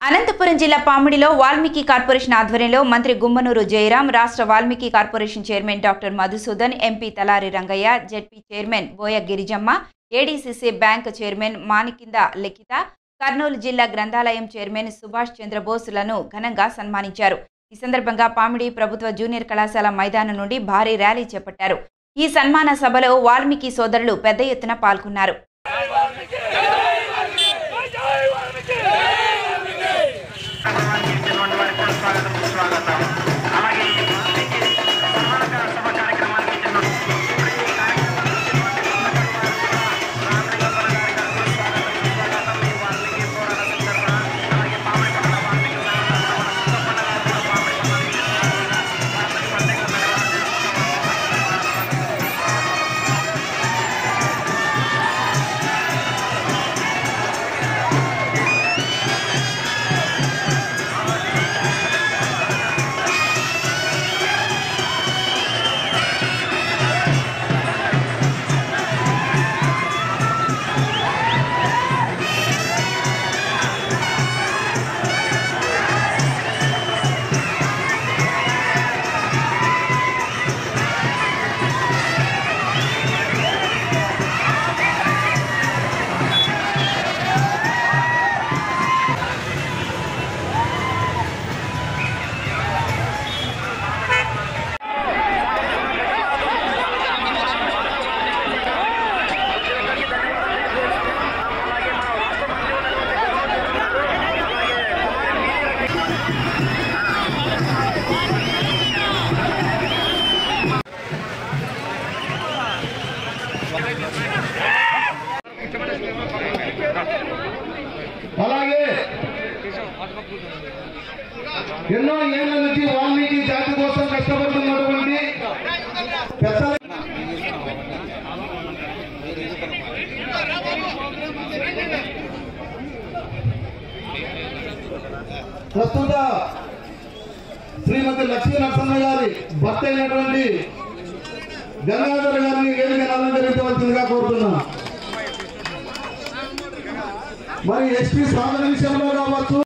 అనంతపురం జిల్లా పామిడిలో వాల్మీకి కార్పొరేషన్ ఆధ్వర్యంలో మంత్రి గుమ్మనూరు జయరాం రాష్ట్ర Valmiki corporation chairman doctor Madhusudan MP Talari Rangaiah ZP chairman Boya Girijamma ADCC bank chairman మానికింద లిఖిత కర్నూలు జిల్లా గ్రంథాలయం చైర్మన్ సుభాష్ చంద్రబోస్లను ఘనంగా సన్మానించారు ఈ సందర్భంగా పామిడి ప్రభుత్వ జూనియర్ కళాశాల మైదానం నుండి భారీ ర్యాలీ చేపట్టారు ఈ సన్మాన సభలో వాల్మీకి సోదరులు పెద్ద ఎత్తున పాల్గొన్నారు ఇచ్చినటువంటి వారికి కూడా స్వాగతం సుస్వాగతం అలాగే వాల్మీకి సమానక సభ కార్యక్రమానికి ఇచ్చిన ప్రతి కార్యక్రమానికి ఈ వాల్మీకి పోరాట సందర్భ అలాగే పామిడి పట్టణ వాల్మీకి అలాగే ఎన్నో ఏళ్ల నుంచి వాల్మీకి జాతి కోసం కష్టపడుతున్నటువంటి పెద్ద ప్రస్తుత శ్రీమతి లక్ష్మీ నరసమ్మ గారి భర్త అయినటువంటి గంగాధర్ గారిని వేదిక అలంకరించవలసిందిగా కోరుతున్నాం మరి ఎస్పీ సాధన విషయంలో కావచ్చు